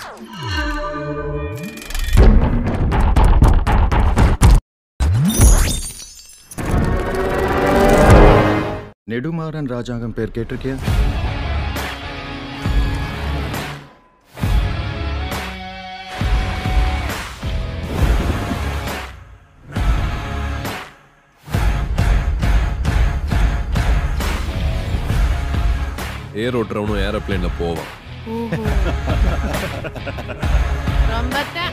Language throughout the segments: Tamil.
நெடுமாறன் ராஜாங்கம் பேர் கேட்டிருக்கியா ஏர் ஓட்டுறவனும் ஏரோப்ளேன்ல போவான் ரொம்ப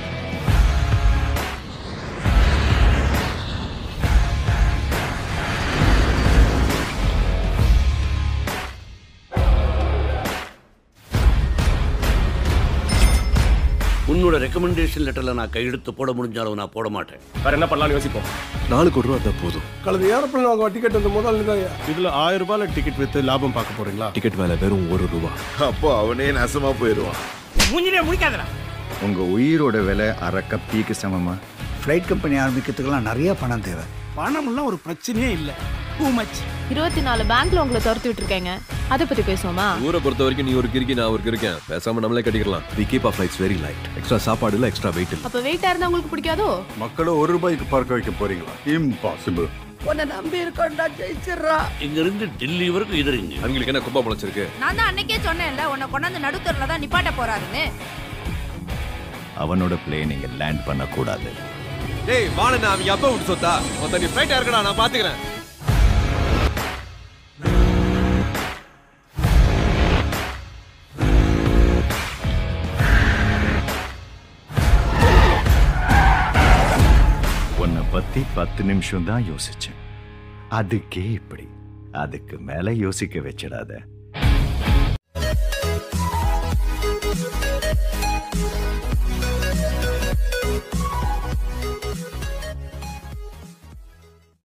உன்னோட ரெக்கமெண்டேஷன் லெட்டர்ல நான் கையெழுத்து போட முடிஞ்சாலும் நான் போட மாட்டேன் வேற என்ன பண்ணலாம்னு யோசிப்போம் நாளுக்கு ஒரு ரூபா தான் போதும் கலது ஏரோப்ளேன் வாங்க டிக்கெட் வந்து முதல் தான் இதுல ஆயிரம் ரூபாயில டிக்கெட் வித்து லாபம் பார்க்க போறீங்களா டிக்கெட் மேல வெறும் ஒரு ரூபா அப்போ அவனே நாசமா போயிடுவான் உங்க உயிரோட விலை அரை கப் டீக்கு சமமா ஃப்ளைட் கம்பெனி ஆரம்பிக்கிறதுக்கெல்லாம் நிறைய பணம் தேவை பணம்லாம் ஒரு பிரச்சனையே இல்லை டூ மச் இருபத்தி நாலு பேங்க்ல உங்களை துரத்தி விட்டுருக்கேங்க அதை பத்தி பேசுவோமா ஊரை பொறுத்த வரைக்கும் நீ ஒரு கிறுக்கி நான் ஒரு கிறுக்கேன் பேசாம நம்மளே கட்டிக்கலாம் we keep off flights very light extra சாப்பாடு இல்ல எக்ஸ்ட்ரா வெயிட் இல்ல அப்ப வெயிட்டா இருந்தா உங்களுக்கு பிடிக்காதோ மக்களை ஒரு ரூபாய்க்கு பார்க்க வைக்க போறீங்களா இம்பாசிபிள் இங்க இருந்து டெல்லி வரைக்கும் எதிரிங்க அவங்களுக்கு என்ன குப்பா முளைச்சிருக்கு நான் தான் அன்னைக்கே சொன்னேன்ல உன்னை கொண்டாந்து நடுத்தூர்ல தான் நிப்பாட்ட போறாருன்னு அவனோட பிளேன் இங்க லேண்ட் பண்ணக்கூடாது டேய் வாழ நான் அவங்க அப்பா விட்டு சொத்தா மொத்த நீ ஃபிளைட் இருக்கடா நான் பாத்துக்கிறேன் உன்னை பத்தி பத்து நிமிஷம் தான் யோசிச்சேன் அதுக்கே இப்படி அதுக்கு மேல யோசிக்க வச்சிடாத